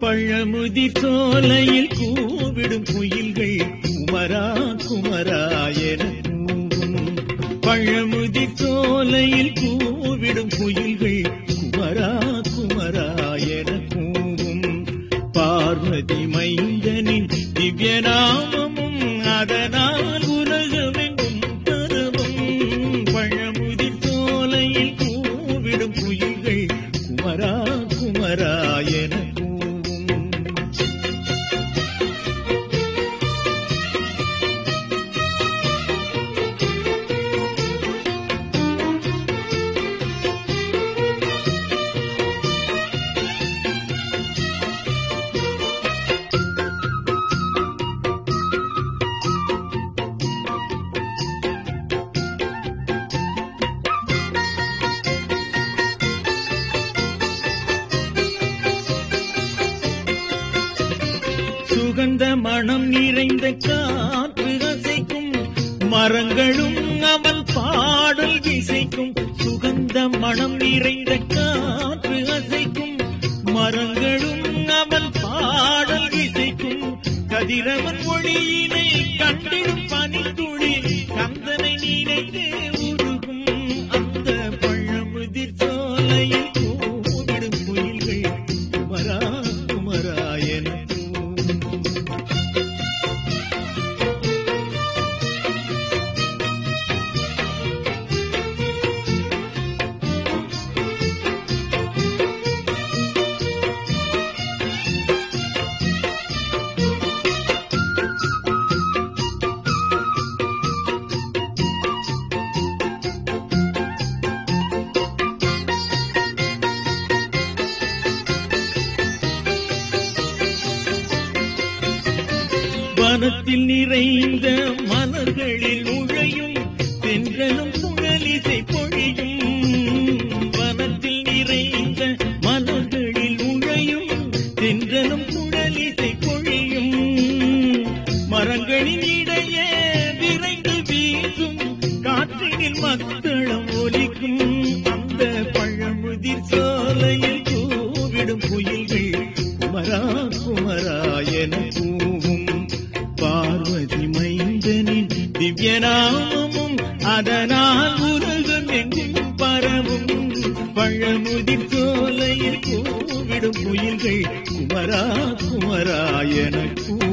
பழமுதிர் சோலையில் கூவிடும் குயில்கள் குமரா குமரா என கூவும் பழமுதிர் சோலையில் கூவிடும் குயில்கள் குமரா குமரா என கூவும் பார்வதி மைந்தனின் திவ்ய நாமமும் அதனால் உலகமெங்கும் பரவும் பழமுதிர் சோலையில் கூவிடும் குயில்கள் குமரா குமரா என கூவும் சுகந்த மனம் நிறைந்த காற்று அசைக்கும் மரங்களும் அவன் பாடல் இசைக்கும் சுகந்த மனம் நிறைந்த காற்று அசைக்கும் மரங்களும் அவன் பாடல் இசைக்கும் கதிரவன் ஒளியினை கண்டிடும் பனித்துளி கந்தனை நினைத்து உருகும் அந்த பழமுதிர் சோலையில் கூவிடும் குயில்கள் குமரா குமரா என கூவும். வனத்தில் நிறைந்த மலர்களில் நுழையும் தென்றலும் புகழிசை பொழியும் வனத்தில் நிறைந்த மலர்களில் நுழையும் தென்றலும் புகழிசை பொழியும் மரங்களின் இடையே விரைந்து வீசும் காற்றினில் மத்தளம் ஒலிக்கும் அந்த பழமுதிர் சோலையில் கூவிடும் குயில்கள் குமரா குமரா என கூவும் பார்வதி மைந்தனின் திவ்ய நாமமும் அதனால் உலகம் எங்கும் பரவும் பழமுதிர் சோலையில் கூவிடும் குயில்கள் குமரா குமரா என கூவும்